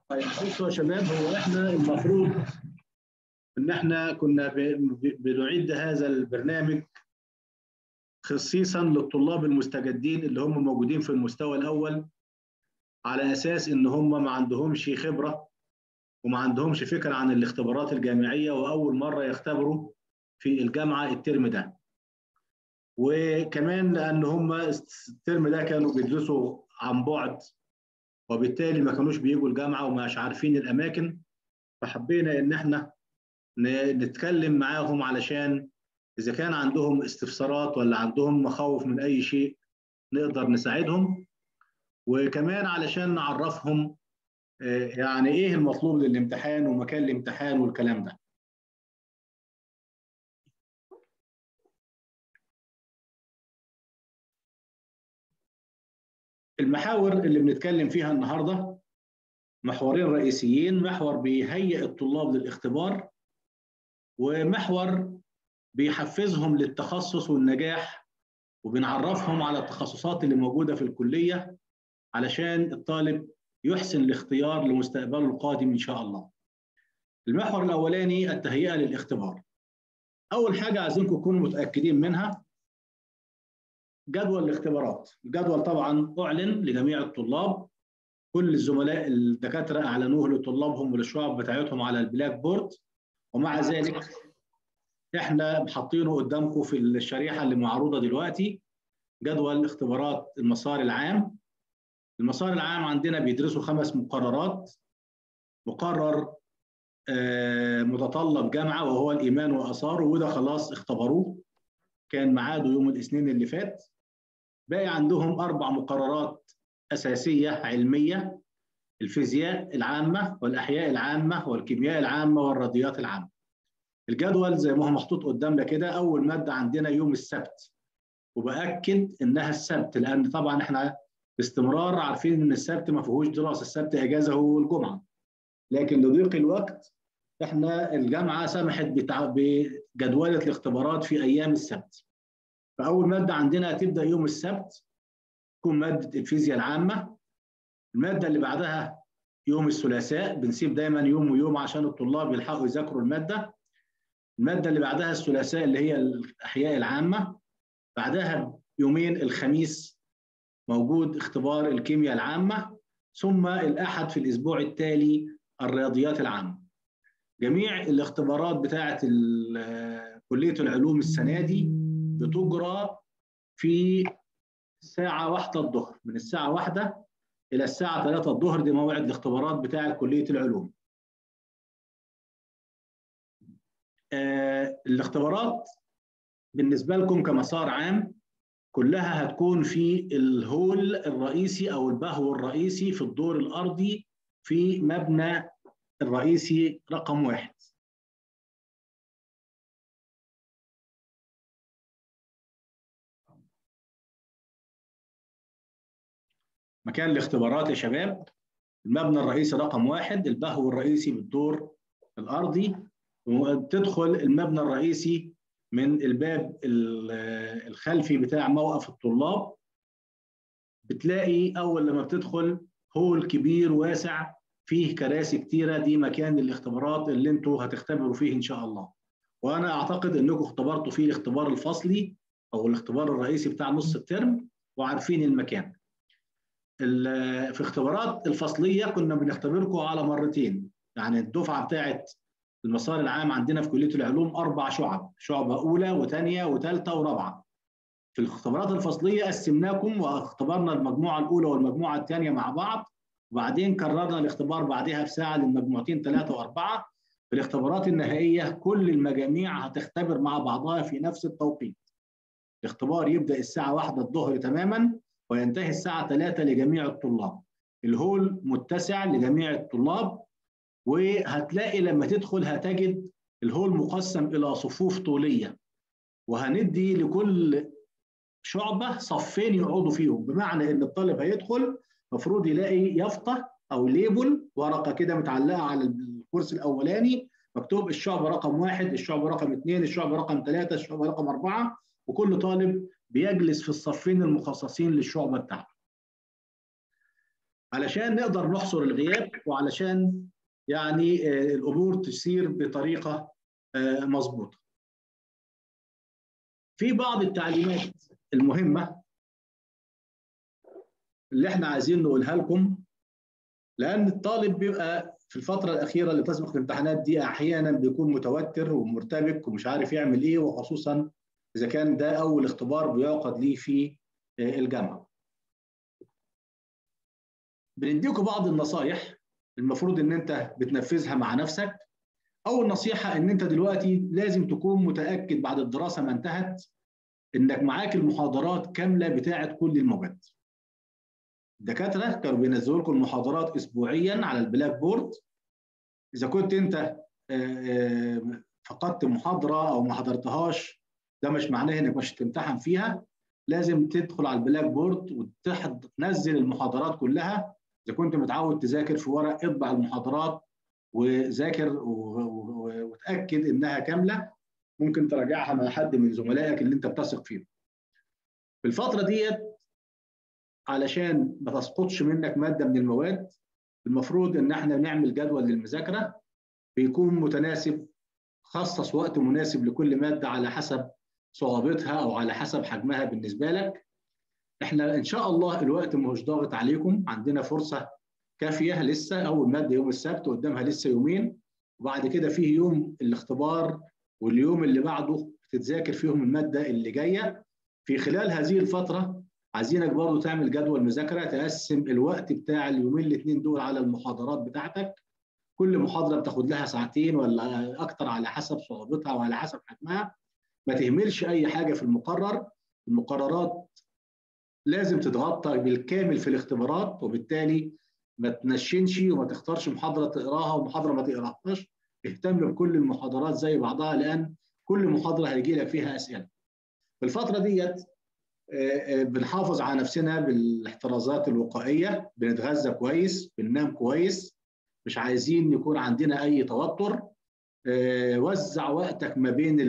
طيب بصوا يا شباب هو احنا المفروض ان احنا كنا بنعد هذا البرنامج خصيصا للطلاب المستجدين اللي هم موجودين في المستوى الاول على اساس ان هم ما عندهمش خبره وما عندهمش فكره عن الاختبارات الجامعيه واول مره يختبروا في الجامعه الترم ده. وكمان لان هم الترم ده كانوا بيدرسوا عن بعد وبالتالي ما كانوش بيجوا الجامعه ومش عارفين الاماكن فحبينا ان احنا نتكلم معاهم علشان اذا كان عندهم استفسارات ولا عندهم مخاوف من اي شيء نقدر نساعدهم وكمان علشان نعرفهم يعني ايه المطلوب للامتحان ومكان الامتحان والكلام ده المحاور اللي بنتكلم فيها النهارده محورين رئيسيين محور بيهيئ الطلاب للاختبار ومحور بيحفزهم للتخصص والنجاح وبنعرفهم على التخصصات اللي موجوده في الكليه علشان الطالب يحسن الاختيار لمستقبله القادم ان شاء الله. المحور الاولاني التهيئه للاختبار. اول حاجه عايزينكم تكونوا متاكدين منها جدول الاختبارات، الجدول طبعا اعلن لجميع الطلاب كل الزملاء الدكاتره اعلنوه لطلابهم وللشعب بتاعتهم على البلاك بورد ومع ذلك احنا حاطينه قدامكم في الشريحه اللي معروضه دلوقتي جدول اختبارات المسار العام المسار العام عندنا بيدرسوا خمس مقررات مقرر متطلب جامعه وهو الايمان واثاره وده خلاص اختبروه كان ميعاده يوم الاثنين اللي فات باقي عندهم اربع مقررات اساسيه علميه الفيزياء العامه والاحياء العامه والكيمياء العامه والرياضيات العامه الجدول زي ما هو محطوط قدامنا كده اول ماده عندنا يوم السبت وباكد انها السبت لان طبعا احنا باستمرار عارفين ان السبت ما فيهوش دراسه السبت اجازه هو الجمعه لكن لضيق الوقت احنا الجامعه سمحت بجدوله الاختبارات في ايام السبت فاول ماده عندنا هتبدا يوم السبت تكون ماده الفيزياء العامه الماده اللي بعدها يوم الثلاثاء بنسيب دايما يوم ويوم عشان الطلاب يلحقوا يذاكروا الماده الماده اللي بعدها الثلاثاء اللي هي الاحياء العامه بعدها يومين الخميس موجود اختبار الكيمياء العامه ثم الاحد في الاسبوع التالي الرياضيات العامه جميع الاختبارات بتاعه كليه العلوم السنه دي بتجرى في الساعه واحدة الظهر من الساعه واحدة الى الساعه 3 الظهر دي موعد الاختبارات بتاعه كليه العلوم آه الاختبارات بالنسبه لكم كمسار عام كلها هتكون في الهول الرئيسي او البهو الرئيسي في الدور الارضي في مبنى الرئيسي رقم واحد مكان الاختبارات يا شباب المبنى الرئيسي رقم واحد البهو الرئيسي بالدور الارضي وتدخل المبنى الرئيسي من الباب الخلفي بتاع موقف الطلاب بتلاقي اول لما بتدخل هول كبير واسع فيه كراسي كتيره دي مكان الاختبارات اللي انتوا هتختبروا فيه ان شاء الله وانا اعتقد انكم اختبرتوا فيه الاختبار الفصلي او الاختبار الرئيسي بتاع نص الترم وعارفين المكان في اختبارات الفصليه كنا بنختبركم على مرتين يعني الدفعه بتاعت المسار العام عندنا في كليه العلوم اربع شعب شعبه اولى وثانيه وثالثه ورابعه في الاختبارات الفصليه قسمناكم واختبرنا المجموعه الاولى والمجموعه الثانيه مع بعض وبعدين كررنا الاختبار بعدها بساعه للمجموعتين ثلاثه واربعه في الاختبارات النهائيه كل المجاميع هتختبر مع بعضها في نفس التوقيت الاختبار يبدا الساعه 1 الظهر تماما وينتهي الساعه 3 لجميع الطلاب الهول متسع لجميع الطلاب وهتلاقي لما تدخل هتجد الهول مقسم الى صفوف طوليه وهندي لكل شعبه صفين يقعدوا فيهم بمعنى ان الطالب هيدخل المفروض يلاقي يافطه او ليبل ورقه كده متعلقه على الكرسي الاولاني مكتوب الشعبه رقم واحد الشعبه رقم اثنين الشعبه رقم ثلاثه الشعبه رقم اربعه وكل طالب بيجلس في الصفين المخصصين للشعبه بتاعته. علشان نقدر نحصر الغياب وعلشان يعني الامور تسير بطريقه مظبوطه. في بعض التعليمات المهمه اللي احنا عايزين نقولها لكم لان الطالب بيبقى في الفتره الاخيره اللي تسبق الامتحانات دي احيانا بيكون متوتر ومرتبك ومش عارف يعمل ايه وخصوصا اذا كان ده اول اختبار بيعقد ليه في الجامعه. بنديكم بعض النصايح المفروض ان انت بتنفذها مع نفسك. اول نصيحه ان انت دلوقتي لازم تكون متاكد بعد الدراسه ما انتهت انك معاك المحاضرات كامله بتاعه كل المواد. الدكاتره كانوا بينزلوا لكم المحاضرات اسبوعيا على البلاك بورد اذا كنت انت فقدت محاضره او ما حضرتهاش ده مش معناه انك مش هتمتحن فيها لازم تدخل على البلاك بورد وتنزل المحاضرات كلها اذا كنت متعود تذاكر في ورق اطبع المحاضرات وذاكر وتاكد انها كامله ممكن تراجعها مع حد من زملائك اللي انت بتثق فيهم في الفتره ديت علشان ما تسقطش منك ماده من المواد المفروض ان احنا نعمل جدول للمذاكره بيكون متناسب خصص وقت مناسب لكل ماده على حسب صعوبتها او على حسب حجمها بالنسبه لك احنا ان شاء الله الوقت مش ضاغط عليكم عندنا فرصه كافيه لسه اول ماده يوم السبت قدامها لسه يومين وبعد كده فيه يوم الاختبار واليوم اللي بعده بتتذاكر فيهم الماده اللي جايه في خلال هذه الفتره عايزينك برضه تعمل جدول مذاكره تقسم الوقت بتاع اليومين الاثنين دول على المحاضرات بتاعتك كل محاضره بتاخد لها ساعتين ولا اكتر على حسب صعوبتها وعلى حسب حجمها ما تهملش اي حاجه في المقرر المقررات لازم تتغطى بالكامل في الاختبارات وبالتالي ما تنشنش وما تختارش محاضره تقراها ومحاضره ما تقراهاش اهتم بكل المحاضرات زي بعضها لان كل محاضره هيجي لك فيها اسئله في الفتره ديت بنحافظ على نفسنا بالاحترازات الوقائيه بنتغذى كويس بننام كويس مش عايزين يكون عندنا اي توتر وزع وقتك ما بين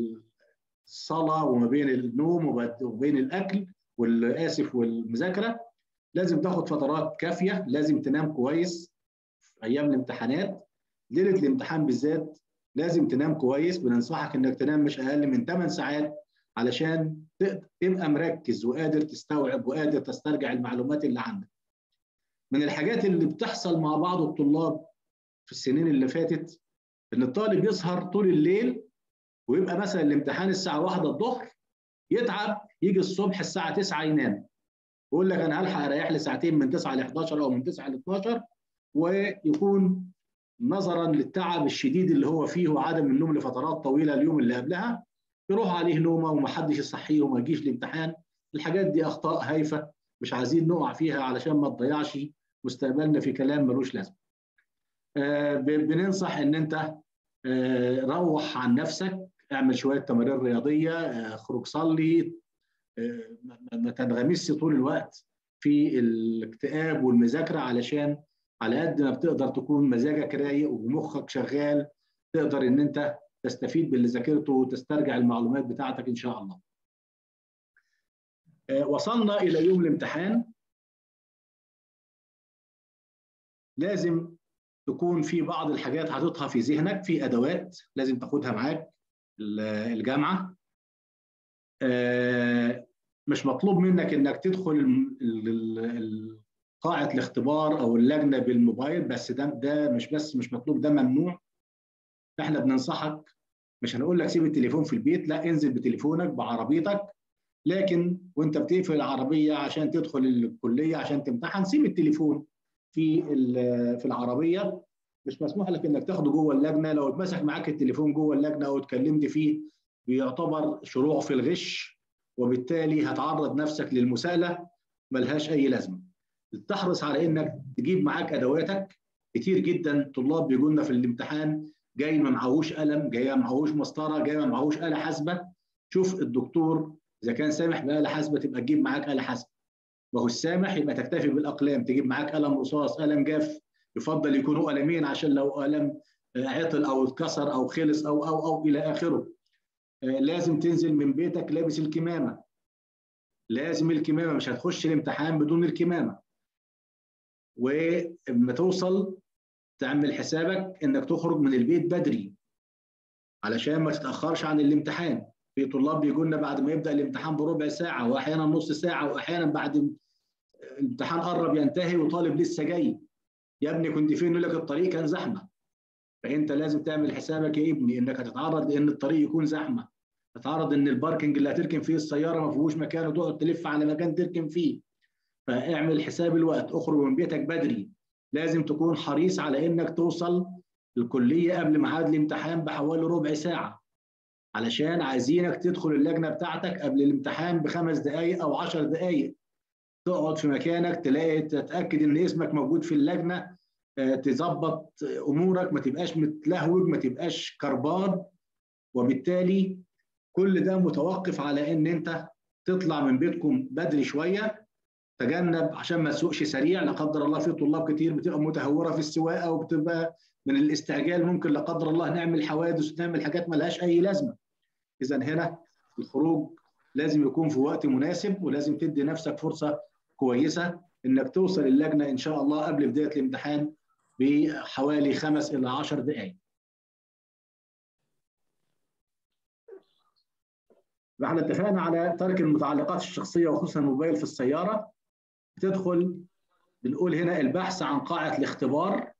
الصلاه وما بين النوم وبين الاكل والاسف والمذاكره لازم تاخد فترات كافيه لازم تنام كويس في ايام الامتحانات ليله الامتحان بالذات لازم تنام كويس بننصحك انك تنام مش اقل من 8 ساعات علشان تبقى مركز وقادر تستوعب وقادر تسترجع المعلومات اللي عندك. من الحاجات اللي بتحصل مع بعض الطلاب في السنين اللي فاتت ان الطالب يسهر طول الليل ويبقى مثلا الامتحان الساعه 1 الظهر يتعب يجي الصبح الساعه 9 ينام. يقول لك انا هلحق اريح لي ساعتين من 9 ل 11 او من 9 ل 12 ويكون نظرا للتعب الشديد اللي هو فيه وعدم النوم لفترات طويله اليوم اللي قبلها يروح عليه نومه ومحدش يصحيه وما يجيش الامتحان الحاجات دي اخطاء هايفه مش عايزين نقع فيها علشان ما تضيعش مستقبلنا في كلام ملوش لازمه. آه بننصح ان انت آه روح عن نفسك اعمل شويه تمارين رياضيه اخرج آه صلي ما تنغمسش طول الوقت في الاكتئاب والمذاكره علشان على قد ما بتقدر تكون مزاجك رايق ومخك شغال تقدر ان انت تستفيد باللي ذاكرته وتسترجع المعلومات بتاعتك ان شاء الله. وصلنا الى يوم الامتحان لازم تكون في بعض الحاجات حاططها في ذهنك في ادوات لازم تاخدها معاك الجامعه مش مطلوب منك انك تدخل قاعه الاختبار او اللجنه بالموبايل بس ده ده مش بس مش مطلوب ده ممنوع احنا بننصحك مش هنقول لك سيب التليفون في البيت لا انزل بتليفونك بعربيتك لكن وانت بتقفل العربيه عشان تدخل الكليه عشان تمتحن سيب التليفون في في العربيه مش مسموح لك انك تاخده جوه اللجنه لو اتمسك معاك التليفون جوه اللجنه او اتكلمت فيه بيعتبر شروع في الغش وبالتالي هتعرض نفسك للمساءله ملهاش اي لازمه تحرص على انك تجيب معاك ادواتك كتير جدا طلاب بيجوا لنا في الامتحان جاي ما معهوش قلم جاي ما معهوش مسطره جاي ما معهوش اله حاسبه شوف الدكتور اذا كان سامح باله حاسبه تبقى تجيب معاك اله حاسبه ما هو السامح يبقى تكتفي بالاقلام تجيب معاك قلم رصاص قلم جاف يفضل يكونوا قلمين عشان لو قلم عطل او اتكسر او خلص او او او الى اخره لازم تنزل من بيتك لابس الكمامه لازم الكمامه مش هتخش الامتحان بدون الكمامه ولما توصل تعمل حسابك انك تخرج من البيت بدري علشان ما تتاخرش عن الامتحان في طلاب بيجوا لنا بعد ما يبدا الامتحان بربع ساعه واحيانا نص ساعه واحيانا بعد الامتحان قرب ينتهي وطالب لسه جاي يا ابني كنت فين يقول لك الطريق كان زحمه فانت لازم تعمل حسابك يا ابني انك هتتعرض لان الطريق يكون زحمه تتعرض ان الباركنج اللي هتركن فيه السياره ما فيهوش مكان وتقعد تلف على مكان تركن فيه فاعمل حساب الوقت اخرج من بيتك بدري لازم تكون حريص على انك توصل الكليه قبل ميعاد الامتحان بحوالي ربع ساعه علشان عايزينك تدخل اللجنه بتاعتك قبل الامتحان بخمس دقائق او عشر دقائق تقعد في مكانك تلاقي تتاكد ان اسمك موجود في اللجنه تظبط امورك ما تبقاش متلهوج ما تبقاش كربان وبالتالي كل ده متوقف على ان انت تطلع من بيتكم بدري شويه تجنب عشان ما تسوقش سريع لا قدر الله في طلاب كتير بتبقى متهوره في السواقه وبتبقى من الاستعجال ممكن لا قدر الله نعمل حوادث ونعمل حاجات ما لهاش اي لازمه. اذا هنا الخروج لازم يكون في وقت مناسب ولازم تدي نفسك فرصه كويسه انك توصل اللجنه ان شاء الله قبل بدايه الامتحان بحوالي خمس الى عشر دقائق. احنا اتفقنا على ترك المتعلقات الشخصيه وخصوصا الموبايل في السياره بتدخل بنقول هنا البحث عن قاعه الاختبار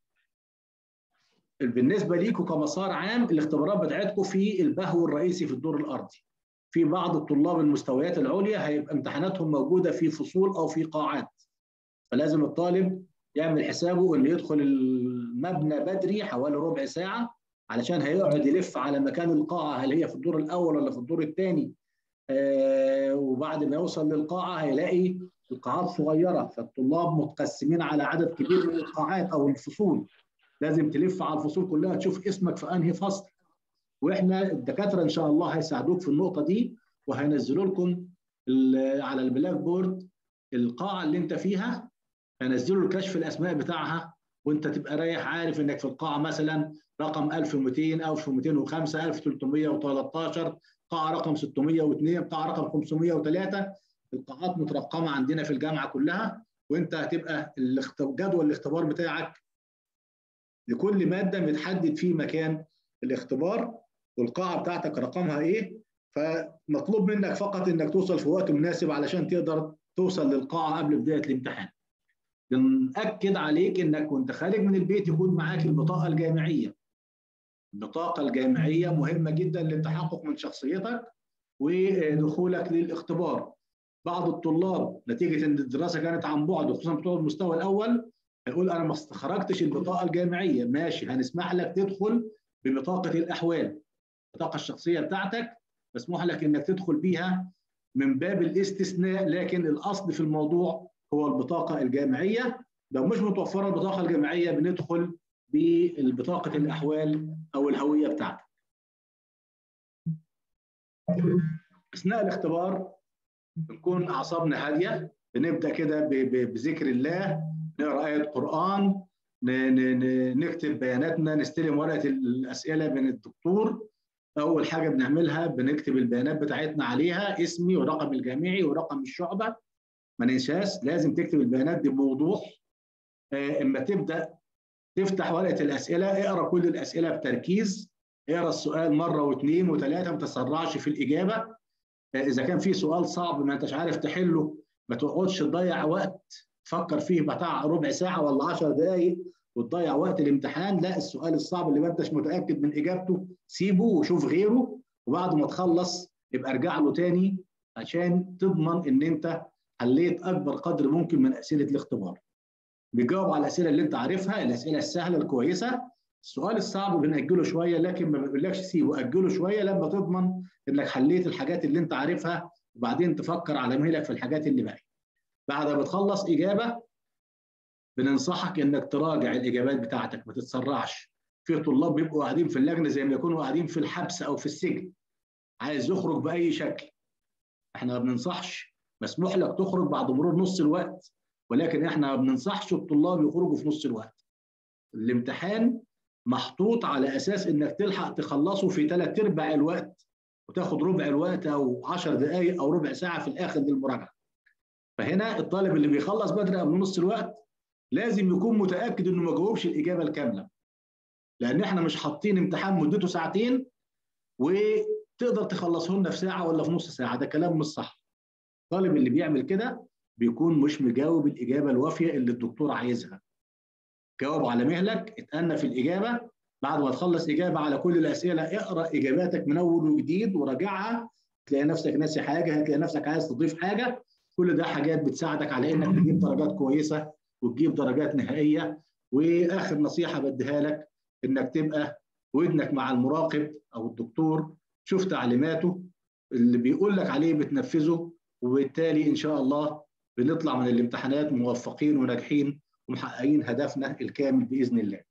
بالنسبه ليكم كمسار عام الاختبارات بتاعتكم في البهو الرئيسي في الدور الارضي في بعض الطلاب المستويات العليا هيبقى امتحاناتهم موجوده في فصول او في قاعات فلازم الطالب يعمل حسابه انه يدخل المبنى بدري حوالي ربع ساعه علشان هيقعد يلف على مكان القاعه هل هي في الدور الاول ولا في الدور الثاني آه وبعد ما يوصل للقاعه هيلاقي القاعات صغيره فالطلاب متقسمين على عدد كبير من القاعات او الفصول لازم تلف على الفصول كلها تشوف اسمك في انهي فصل واحنا الدكاتره ان شاء الله هيساعدوك في النقطه دي وهينزلوا لكم على البلاك بورد القاعه اللي انت فيها هينزلوا الكشف الاسماء بتاعها وانت تبقى رايح عارف انك في القاعه مثلا رقم 1200 1205 1313 قاعه رقم 602 قاعه رقم 503 القاعات مترقمه عندنا في الجامعه كلها وانت هتبقى جدول الاختبار بتاعك لكل ماده متحدد فيه مكان الاختبار والقاعه بتاعتك رقمها ايه فمطلوب منك فقط انك توصل في وقت مناسب علشان تقدر توصل للقاعه قبل بدايه الامتحان. بنأكد عليك انك وانت خارج من البيت يكون معاك البطاقه الجامعيه. البطاقه الجامعيه مهمه جدا للتحقق من شخصيتك ودخولك للاختبار. بعض الطلاب نتيجه ان الدراسه كانت عن بعد وخصوصا بتوع المستوى الاول هيقول انا ما استخرجتش البطاقه الجامعيه ماشي هنسمح لك تدخل ببطاقه الاحوال البطاقه الشخصيه بتاعتك مسموح لك انك تدخل بيها من باب الاستثناء لكن الاصل في الموضوع هو البطاقه الجامعيه لو مش متوفره البطاقه الجامعيه بندخل بالبطاقه الاحوال او الهويه بتاعتك اثناء الاختبار بنكون اعصابنا هاديه بنبدا كده بذكر الله نقرا ايه قران نكتب بياناتنا نستلم ورقه الاسئله من الدكتور اول حاجه بنعملها بنكتب البيانات بتاعتنا عليها اسمي ورقم الجامعي ورقم الشعبه ما ننساش لازم تكتب البيانات دي بوضوح اما تبدا تفتح ورقه الاسئله اقرا كل الاسئله بتركيز اقرا السؤال مره واثنين وثلاثه ما تسرعش في الاجابه اذا كان في سؤال صعب ما انتش عارف تحله ما تقعدش تضيع وقت تفكر فيه بتاع ربع ساعه ولا 10 دقائق وتضيع وقت الامتحان لا السؤال الصعب اللي ما انتش متاكد من اجابته سيبه وشوف غيره وبعد ما تخلص يبقى ارجع له تاني عشان تضمن ان انت حليت اكبر قدر ممكن من اسئله الاختبار. بيجاوب على الاسئله اللي انت عارفها الاسئله السهله الكويسه السؤال الصعب بنأجله شويه لكن ما بنقولكش سيبه اجله شويه لما تضمن انك حليت الحاجات اللي انت عارفها وبعدين تفكر على مهلك في الحاجات اللي باقيه. بعد ما بتخلص اجابه بننصحك انك تراجع الاجابات بتاعتك ما تتسرعش في طلاب بيبقوا قاعدين في اللجنه زي ما يكونوا قاعدين في الحبس او في السجن عايز يخرج باي شكل احنا ما بننصحش مسموح لك تخرج بعد مرور نص الوقت ولكن احنا ما بننصحش الطلاب يخرجوا في نص الوقت الامتحان محطوط على اساس انك تلحق تخلصه في ثلاث ارباع الوقت وتاخد ربع الوقت او 10 دقائق او ربع ساعه في الاخر للمراجعه فهنا الطالب اللي بيخلص بدري قبل نص الوقت لازم يكون متاكد انه ما جاوبش الاجابه الكامله لان احنا مش حاطين امتحان مدته ساعتين وتقدر تخلصه لنا في ساعه ولا في نص ساعه ده كلام مش صح الطالب اللي بيعمل كده بيكون مش مجاوب الاجابه الوافيه اللي الدكتور عايزها جاوب على مهلك اتأنى في الاجابه بعد ما تخلص اجابه على كل الاسئله اقرا اجاباتك من اول وجديد وراجعها تلاقي نفسك ناسي حاجه هتلاقي نفسك عايز تضيف حاجه كل ده حاجات بتساعدك على انك تجيب درجات كويسه وتجيب درجات نهائيه واخر نصيحه بديها لك انك تبقى ودنك مع المراقب او الدكتور شوف تعليماته اللي بيقول لك عليه بتنفذه وبالتالي ان شاء الله بنطلع من الامتحانات موفقين وناجحين ومحققين هدفنا الكامل باذن الله.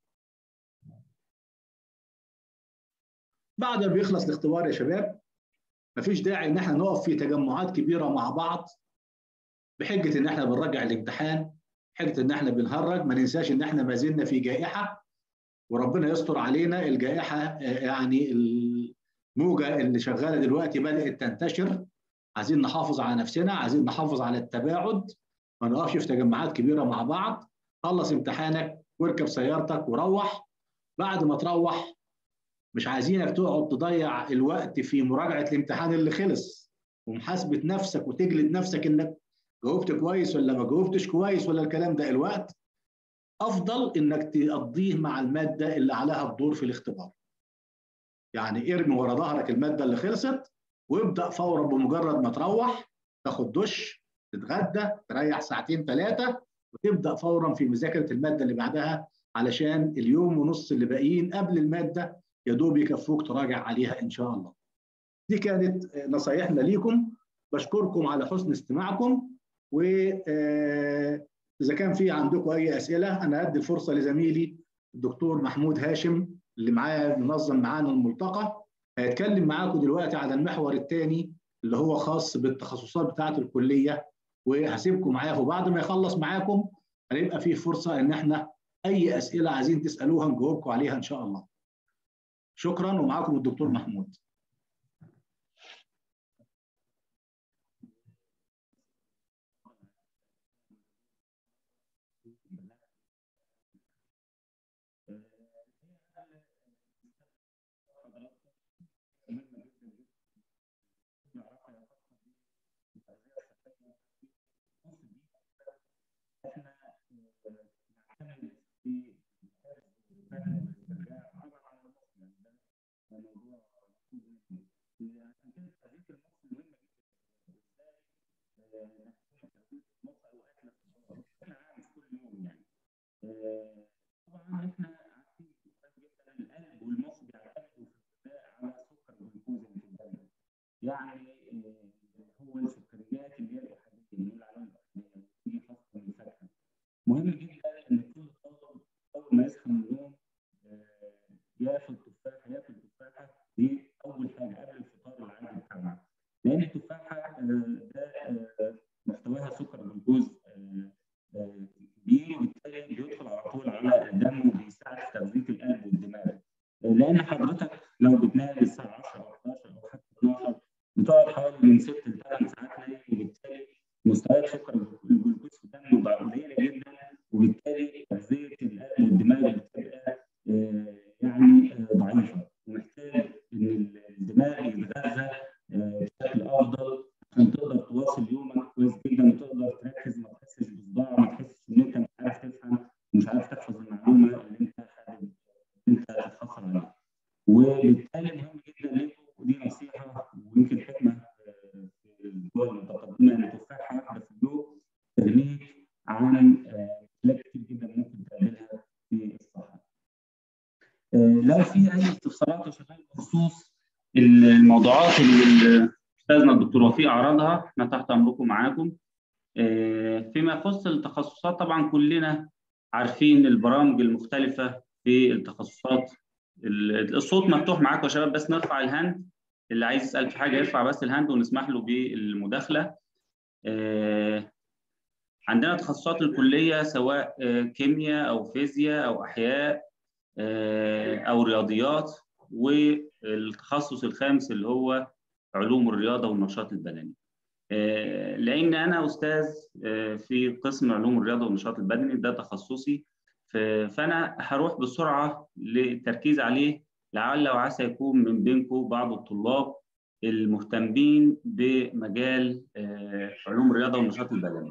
بعد ما بيخلص الاختبار يا شباب مفيش داعي ان احنا نقف في تجمعات كبيره مع بعض بحجه ان احنا بنراجع الامتحان حجه ان احنا بنهرج ما ننساش ان احنا ما زلنا في جائحه وربنا يستر علينا الجائحه يعني الموجه اللي شغاله دلوقتي بدات تنتشر عايزين نحافظ على نفسنا عايزين نحافظ على التباعد ما نقفش في تجمعات كبيره مع بعض خلص امتحانك واركب سيارتك وروح بعد ما تروح مش عايزينك تقعد تضيع الوقت في مراجعه الامتحان اللي خلص ومحاسبه نفسك وتجلد نفسك انك جاوبت كويس ولا ما جاوبتش كويس ولا الكلام ده الوقت افضل انك تقضيه مع الماده اللي عليها الدور في الاختبار. يعني ارمي ورا ظهرك الماده اللي خلصت وابدا فورا بمجرد ما تروح تاخد دش تتغدى تريح ساعتين ثلاثه وتبدا فورا في مذاكره الماده اللي بعدها علشان اليوم ونص اللي باقيين قبل الماده يا دوب يكفوك تراجع عليها ان شاء الله. دي كانت نصايحنا ليكم بشكركم على حسن استماعكم و اذا كان في عندكم اي اسئله انا هدي الفرصه لزميلي الدكتور محمود هاشم اللي معايا منظم معانا الملتقى هيتكلم معاكم دلوقتي على المحور الثاني اللي هو خاص بالتخصصات بتاعه الكليه وهسيبكم معاه وبعد ما يخلص معاكم هيبقى فيه فرصه ان احنا اي اسئله عايزين تسالوها نجاوبكم عليها ان شاء الله. شكرا ومعاكم الدكتور محمود. طبعا احنا عارفين جدا القلب والمخ بيعتمدوا في الغذاء على سكر الجلوكوز اللي في الدم يعني هو السكريات اللي هي الاحاديه بنقول عليها الاحاديه دي خاصه بالفاكهه مهم جدا ان كل طالب اول ما يصحى من النوم ياخد تفاحه ياكل تفاحه دي اول حاجه قبل الفطار العادي بتاعنا لان التفاحه ده محتواها سكر جلوكوز كبير وبالتالي بيدخل على طول على الدم وبيساعد في تغذيه القلب والدماغ لان حضرتك لو بتنام الساعه 10 او 11 او حتى 12 بتقعد حوالي من 6 ل 8 ساعات نايم وبالتالي مستويات سكر الجلوكوز في الدم بتبقى قليله جدا وبالتالي تغذيه القلب والدماغ بتبقى يعني ضعيفه ومحتاج ان الدماغ يتغذى بشكل افضل عشان تقدر تواصل يومك كويس جدا وتقدر تركز ما تحسش بصداع ما تحسش ان انت مش عارف تفهم ومش عارف تحفظ المعلومه اللي انت حابب انت تتحصل عليها. وبالتالي مهم جدا ليكم ودي نصيحه ويمكن حكمه في الدول المتقدمه ان تفاحه واحده في اليوم تغنيك عن حاجات كتير جدا ممكن تعملها في الصحه. لو في اي استفسارات يا شباب بخصوص الموضوعات اللي استاذنا الدكتور وفيق عرضها احنا تحت امركم معاكم فيما يخص التخصصات طبعا كلنا عارفين البرامج المختلفه في التخصصات الصوت مفتوح معاكم يا شباب بس نرفع الهاند اللي عايز يسال في حاجه يرفع بس الهاند ونسمح له بالمداخله عندنا تخصصات الكليه سواء كيمياء او فيزياء او احياء او رياضيات والتخصص الخامس اللي هو علوم الرياضه والنشاط البدني. لان انا استاذ في قسم علوم الرياضه والنشاط البدني ده تخصصي فانا هروح بسرعه للتركيز عليه لعل وعسى يكون من بينكم بعض الطلاب المهتمين بمجال علوم الرياضه والنشاط البدني.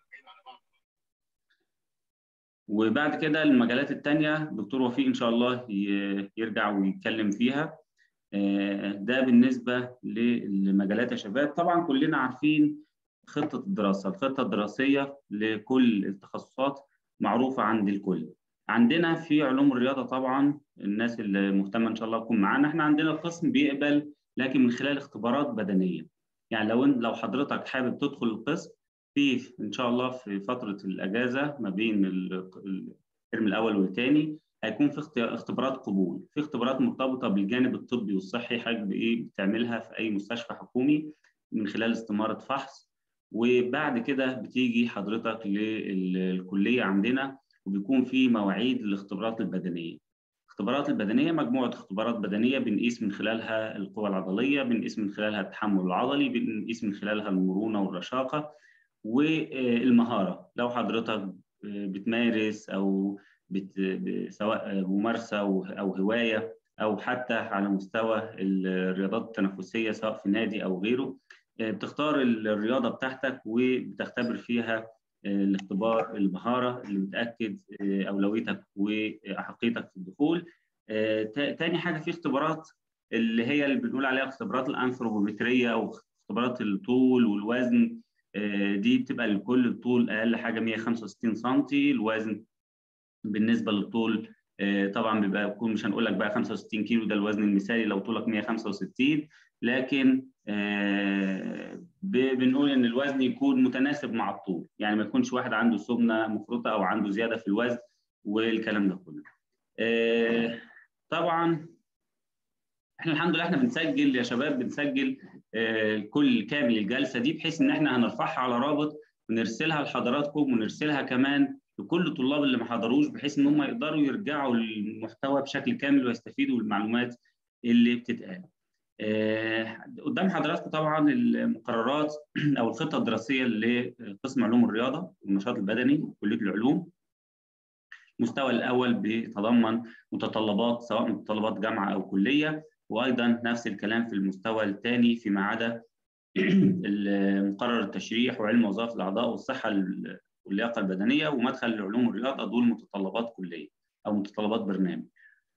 وبعد كده المجالات الثانيه دكتور وفيق ان شاء الله يرجع ويتكلم فيها. ده بالنسبه للمجالات يا شباب، طبعا كلنا عارفين خطه الدراسه، الخطه الدراسيه لكل التخصصات معروفه عند الكل. عندنا في علوم الرياضه طبعا الناس اللي مهتمه ان شاء الله تكون معانا احنا عندنا القسم بيقبل لكن من خلال اختبارات بدنيه يعني لو لو حضرتك حابب تدخل القسم في ان شاء الله في فتره الاجازه ما بين الترم الاول والثاني هيكون في اختبارات قبول في اختبارات مرتبطه بالجانب الطبي والصحي حضرتك بايه بتعملها في اي مستشفى حكومي من خلال استماره فحص وبعد كده بتيجي حضرتك للكليه عندنا وبيكون في مواعيد للاختبارات البدنيه. الاختبارات البدنيه مجموعه اختبارات بدنيه بنقيس من خلالها القوى العضليه، بنقيس من خلالها التحمل العضلي، بنقيس من خلالها المرونه والرشاقه والمهاره، لو حضرتك بتمارس او بت... سواء ممارسه او هوايه او حتى على مستوى الرياضات التنافسيه سواء في نادي او غيره بتختار الرياضه بتاعتك وبتختبر فيها الاختبار المهاره اللي بتاكد اولويتك واحقيتك في الدخول. تاني حاجه في اختبارات اللي هي اللي بنقول عليها اختبارات الانثروبومتريه او اختبارات الطول والوزن دي بتبقى لكل الطول اقل حاجه 165 سم الوزن بالنسبه للطول طبعا بيبقى يكون مش هنقول لك بقى 65 كيلو ده الوزن المثالي لو طولك 165 لكن بنقول ان الوزن يكون متناسب مع الطول يعني ما يكونش واحد عنده سمنه مفرطه او عنده زياده في الوزن والكلام ده كله طبعا احنا الحمد لله احنا بنسجل يا شباب بنسجل كل كامل الجلسه دي بحيث ان احنا هنرفعها على رابط ونرسلها لحضراتكم ونرسلها كمان لكل الطلاب اللي ما حضروش بحيث ان هم يقدروا يرجعوا للمحتوى بشكل كامل ويستفيدوا بالمعلومات اللي بتتقال. قدام حضراتكم طبعا المقررات او الخطه الدراسيه لقسم علوم الرياضه والنشاط البدني وكليه العلوم. المستوى الاول بيتضمن متطلبات سواء متطلبات جامعه او كليه وايضا نفس الكلام في المستوى الثاني فيما عدا مقرر التشريح وعلم وظائف الاعضاء والصحه واللياقه البدنيه ومدخل لعلوم الرياضه دول متطلبات كليه او متطلبات برنامج.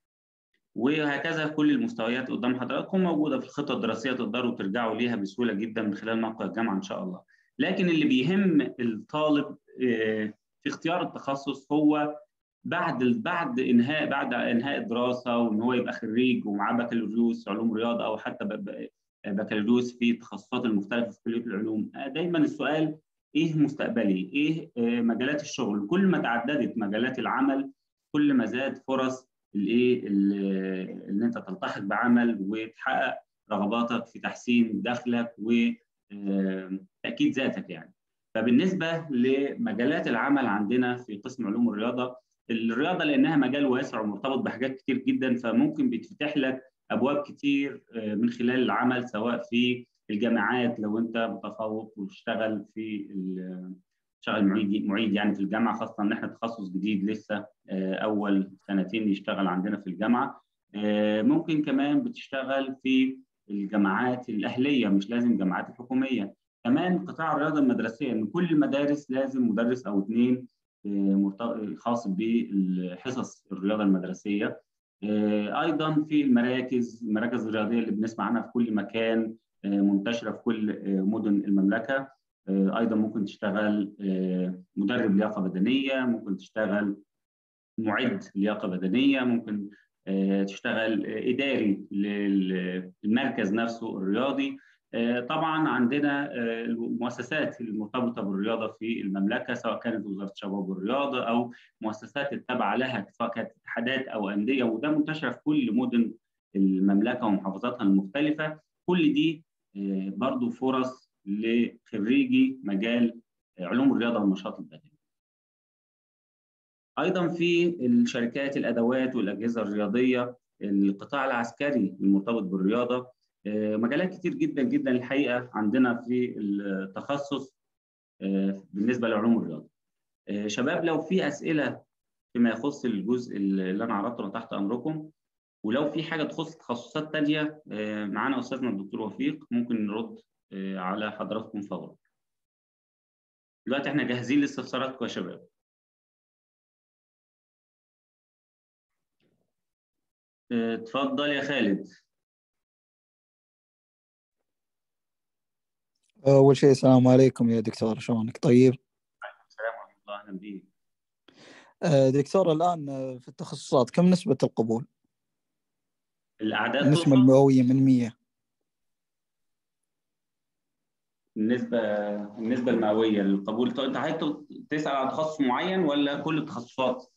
وهكذا كل المستويات قدام حضراتكم موجوده في الخطه الدراسيه تقدروا ترجعوا ليها بسهوله جدا من خلال موقع الجامعه ان شاء الله. لكن اللي بيهم الطالب في اختيار التخصص هو بعد بعد انهاء بعد انهاء الدراسه وان هو يبقى خريج ومعاه بكالوريوس علوم رياضه او حتى بكالوريوس في التخصصات المختلفه في كليه العلوم دايما السؤال ايه مستقبلي؟ ايه مجالات الشغل؟ كل ما تعددت مجالات العمل كل ما زاد فرص الايه ان انت تلتحق بعمل وتحقق رغباتك في تحسين دخلك وتاكيد ذاتك يعني. فبالنسبه لمجالات العمل عندنا في قسم علوم الرياضه الرياضه لانها مجال واسع ومرتبط بحاجات كتير جدا فممكن بيتفتح لك ابواب كتير من خلال العمل سواء في الجامعات لو انت متفوق وتشتغل في تشتغل معيد معيد يعني في الجامعه خاصه ان احنا تخصص جديد لسه اول سنتين يشتغل عندنا في الجامعه ممكن كمان بتشتغل في الجامعات الاهليه مش لازم الجامعات الحكوميه كمان قطاع الرياضه المدرسيه ان كل المدارس لازم مدرس او اثنين خاص بحصص الرياضه المدرسيه ايضا في المراكز المراكز الرياضيه اللي بنسمع عنها في كل مكان منتشره في كل مدن المملكه ايضا ممكن تشتغل مدرب لياقه بدنيه ممكن تشتغل معد لياقه بدنيه ممكن تشتغل اداري للمركز نفسه الرياضي طبعا عندنا المؤسسات المرتبطه بالرياضه في المملكه سواء كانت وزاره الشباب والرياضه او مؤسسات التابعه لها سواء كانت اتحادات او انديه وده منتشر في كل مدن المملكه ومحافظاتها المختلفه كل دي برضو فرص لخريجي مجال علوم الرياضه والنشاط البدني. ايضا في الشركات الادوات والاجهزه الرياضيه القطاع العسكري المرتبط بالرياضه مجالات كتير جدا جدا الحقيقه عندنا في التخصص بالنسبه لعلوم الرياضه. شباب لو في اسئله فيما يخص الجزء اللي انا عرضته تحت امركم ولو في حاجه تخص تخصصات ثانيه معانا استاذنا الدكتور وفيق ممكن نرد على حضراتكم فورا. دلوقتي احنا جاهزين لاستفساراتكم يا شباب. اتفضل يا خالد. أول شيء السلام عليكم يا دكتور شلونك طيب؟ السلام ورحمة الله أهلا بيك. دكتور الآن في التخصصات كم نسبة القبول؟ الأعداد النسبة المئوية من 100 النسبة النسبة المئوية للقبول أنت عايز تسأل عن تخصص معين ولا كل التخصصات؟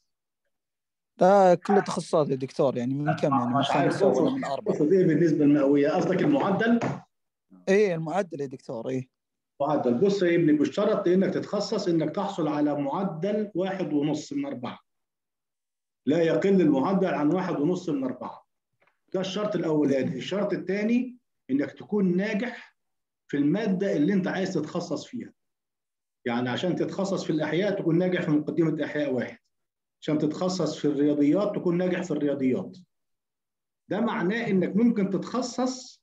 لا كل التخصصات يا دكتور يعني من كم يعني من خمسة ولا من أربعة؟ تقصد إيه بالنسبة المئوية؟ قصدك المعدل؟ ايه المعدل يا دكتور ايه معدل بص يا ابني بيشترط انك تتخصص انك تحصل على معدل واحد ونص من اربعه لا يقل المعدل عن واحد ونص من اربعه ده الشرط الاولاني الشرط الثاني انك تكون ناجح في الماده اللي انت عايز تتخصص فيها يعني عشان تتخصص في الاحياء تكون ناجح في مقدمه احياء واحد عشان تتخصص في الرياضيات تكون ناجح في الرياضيات ده معناه انك ممكن تتخصص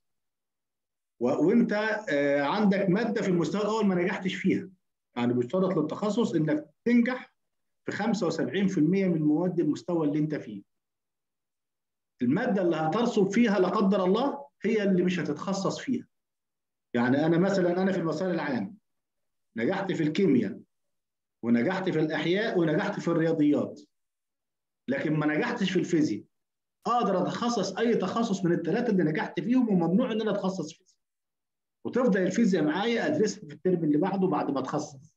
وانت عندك ماده في المستوى الاول ما نجحتش فيها يعني بيشترط للتخصص انك تنجح في 75% من مواد المستوى اللي انت فيه الماده اللي هترسب فيها لا قدر الله هي اللي مش هتتخصص فيها يعني انا مثلا انا في المسار العام نجحت في الكيمياء ونجحت في الاحياء ونجحت في الرياضيات لكن ما نجحتش في الفيزياء اقدر اتخصص اي تخصص من الثلاثه اللي نجحت فيهم وممنوع ان انا اتخصص فيزياء وتفضل الفيزياء معايا ادرسها في الترم اللي بعده بعد ما اتخصص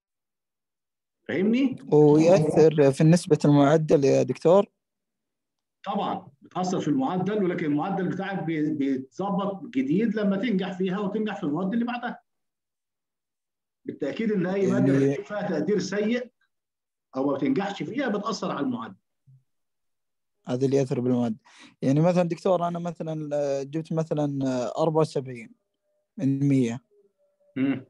فاهمني ويأثر في نسبة المعدل يا دكتور طبعا بتاثر في المعدل ولكن المعدل بتاعك بيتظبط جديد لما تنجح فيها وتنجح في المواد اللي بعدها بالتاكيد ان اي ماده يعني- بتجيب فيها تقدير سيء او ما بتنجحش فيها بتاثر على المعدل هذا اللي يأثر بالمعدل يعني مثلا دكتور أنا مثلا آه، جبت مثلا آه، 74 من 100 مم.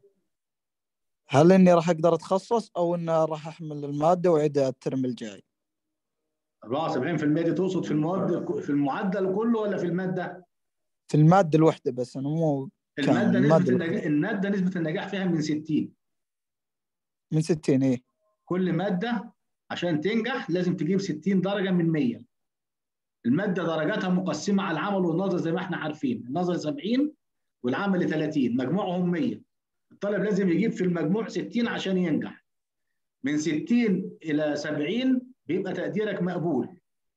هل إني راح أقدر أتخصص أو إن راح أحمل المادة وأعيدها الترم الجاي 74% دي تقصد في المواد في المعدل كله ولا في الماده؟ في المادة الواحدة بس أنا مو الماده المادة نسبه الوحيدة. النجاح الماده نسبه النجاح فيها من 60 من 60 إيه كل ماده عشان تنجح لازم تجيب 60 درجه من 100 الماده درجاتها مقسمه على العمل والنظر زي ما احنا عارفين النظر 70 والعمل 30 مجموعهم 100 الطالب لازم يجيب في المجموع 60 عشان ينجح من 60 الى 70 بيبقى تقديرك مقبول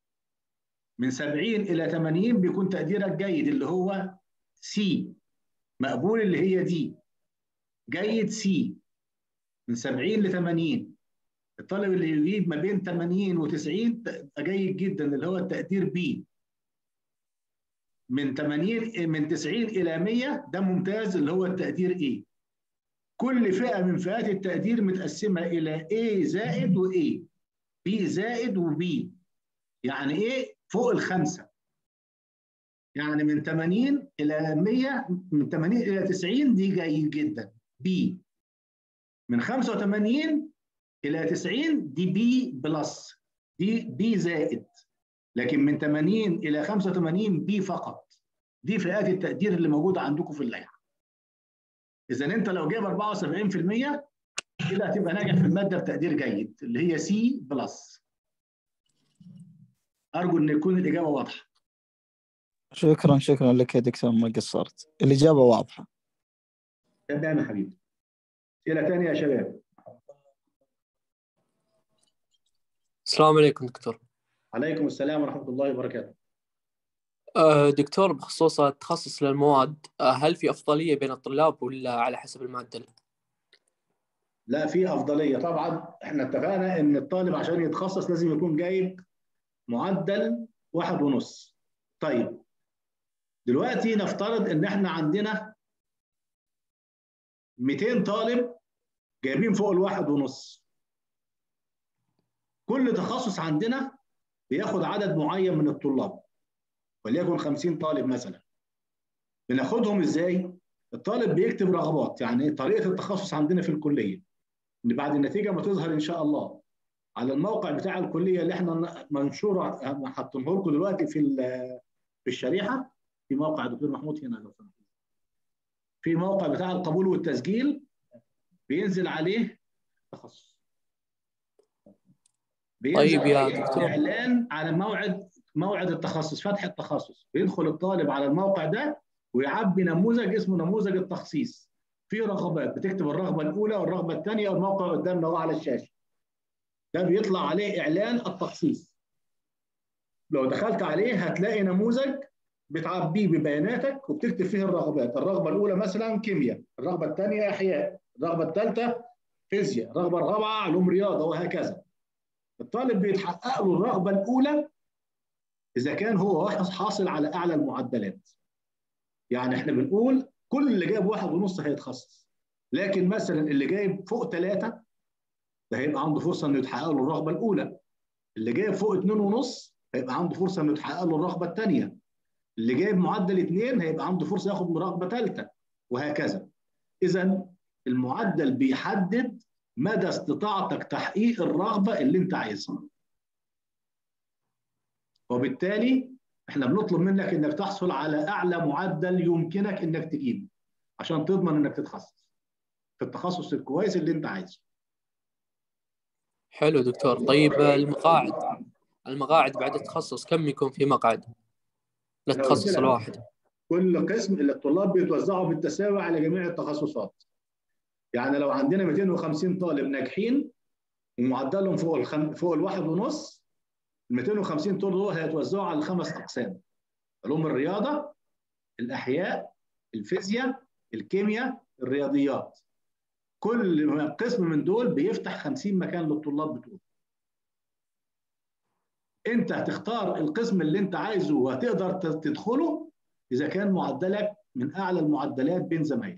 من 70 الى 80 بيكون تقديرك جيد اللي هو سي مقبول اللي هي دي جيد سي من 70 ل 80 الطالب اللي يجيب ما بين 80 و90 تبقى جيد جدا اللي هو التقدير بي من 80 من 90 الى 100 ده ممتاز اللي هو التقدير ايه كل فئه من فئات التقدير متقسمه الى A زائد و A B زائد و B يعني ايه فوق الخمسه يعني من 80 الى 100 من 80 الى 90 دي جيد جدا B من 85 الى 90 دي بي بلس دي بي زائد لكن من 80 الى 85 بي فقط دي فئات التقدير اللي موجوده عندكم في اللائحه اذا انت لو جايب 74% كده هتبقى ناجح في الماده بتقدير جيد اللي هي سي بلس ارجو ان تكون الاجابه واضحه شكرا شكرا لك يا دكتور ما قصرت الإجابة واضحة تمام يا حبيبي اسئله ثانيه يا شباب السلام عليكم دكتور عليكم السلام ورحمه الله وبركاته آه، دكتور بخصوص التخصص للمواد آه، هل في أفضلية بين الطلاب ولا على حسب المعدل؟ لا في افضليه طبعا احنا اتفقنا ان الطالب عشان يتخصص لازم يكون جايب معدل واحد ونص طيب دلوقتي نفترض ان احنا عندنا 200 طالب جايبين فوق الواحد ونص كل تخصص عندنا بياخد عدد معين من الطلاب وليكن 50 طالب مثلا بناخدهم ازاي؟ الطالب بيكتب رغبات يعني طريقه التخصص عندنا في الكليه ان بعد النتيجه ما تظهر ان شاء الله على الموقع بتاع الكليه اللي احنا منشوره حاطينه لكم دلوقتي في في الشريحه في موقع دكتور محمود هنا لو سمحت في موقع بتاع القبول والتسجيل بينزل عليه تخصص طيب يا دكتور اعلان على موعد موعد التخصص فتح التخصص بيدخل الطالب على الموقع ده ويعبي نموذج اسمه نموذج التخصيص في رغبات بتكتب الرغبه الاولى والرغبه الثانيه والموقع قدامنا اهو على الشاشه ده بيطلع عليه اعلان التخصيص لو دخلت عليه هتلاقي نموذج بتعبيه ببياناتك وبتكتب فيه الرغبات الرغبه الاولى مثلا كيمياء الرغبه الثانيه احياء الرغبه الثالثه فيزياء الرغبه الرابعه علوم رياضه وهكذا الطالب بيتحقق له الرغبه الاولى اذا كان هو حاصل على اعلى المعدلات يعني احنا بنقول كل اللي جايب واحد ونص هيتخصص لكن مثلا اللي جايب فوق ثلاثة ده هيبقى عنده فرصة انه يتحقق له الرغبة الأولى اللي جايب فوق اثنين ونص هيبقى عنده فرصة انه يتحقق له الرغبة الثانية اللي جايب معدل اثنين هيبقى عنده فرصة ياخد رغبة ثالثة وهكذا إذا المعدل بيحدد مدى استطاعتك تحقيق الرغبة اللي أنت عايزها وبالتالي احنا بنطلب منك انك تحصل على اعلى معدل يمكنك انك تجيبه عشان تضمن انك تتخصص في التخصص الكويس اللي انت عايزه حلو دكتور طيب المقاعد المقاعد بعد التخصص كم يكون في مقعد للتخصص الواحد كل قسم اللي الطلاب بيتوزعوا بالتساوي على جميع التخصصات يعني لو عندنا 250 طالب ناجحين ومعدلهم فوق الخم... فوق الواحد ونص ال 250 طالب دول هيتوزعوا على خمس اقسام علوم الرياضه الاحياء الفيزياء الكيمياء الرياضيات كل قسم من دول بيفتح 50 مكان للطلاب بتوعه انت هتختار القسم اللي انت عايزه وهتقدر تدخله اذا كان معدلك من اعلى المعدلات بين زمايلك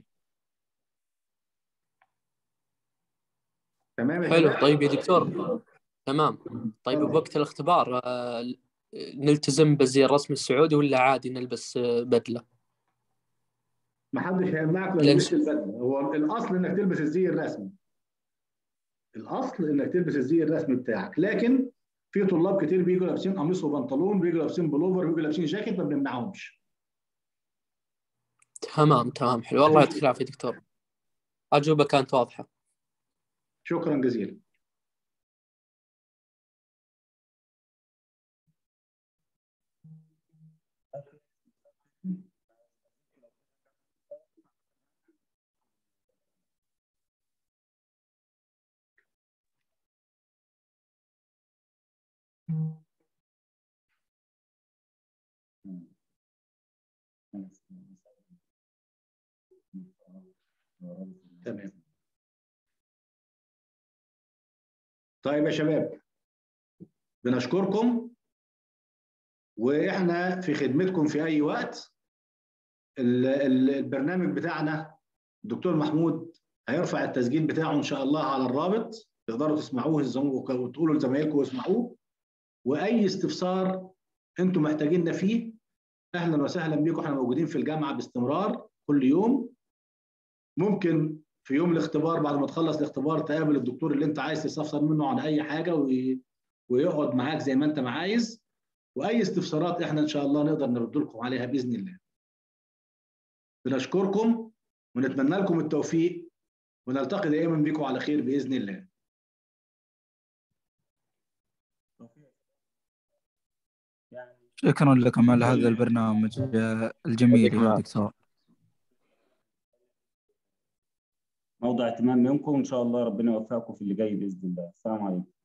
تمام حلو طيب يا دكتور تمام طيب بوقت الاختبار نلتزم بالزي الرسمي السعودي ولا عادي نلبس بدله؟ ما حدش هيمنعك من لبس البدله هو الاصل انك تلبس الزي الرسمي الاصل انك تلبس الزي الرسمي بتاعك لكن في طلاب كتير بيجوا لابسين قميص وبنطلون بيجوا لابسين بلوفر بيجوا لابسين جاكيت ما بنمنعهمش تمام تمام حلو والله يعطيك العافيه دكتور اجوبه كانت واضحه شكرا جزيلا تمام طيب يا شباب بنشكركم واحنا في خدمتكم في اي وقت البرنامج بتاعنا الدكتور محمود هيرفع التسجيل بتاعه ان شاء الله على الرابط تقدروا تسمعوه وتقولوا لزمايلكم واسمعوه واي استفسار انتم محتاجيننا فيه اهلا وسهلا بيكم احنا موجودين في الجامعه باستمرار كل يوم ممكن في يوم الاختبار بعد ما تخلص الاختبار تقابل الدكتور اللي انت عايز تستفسر منه عن اي حاجه وي... ويقعد معاك زي ما انت ما عايز واي استفسارات احنا ان شاء الله نقدر نرد لكم عليها باذن الله. بنشكركم ونتمنى لكم التوفيق ونلتقي دائما بكم على خير باذن الله. شكرا لكم على هذا البرنامج الجميل يا دكتور. موضوع اهتمام منكم وان شاء الله ربنا يوفقكم في اللي جاي باذن الله السلام عليكم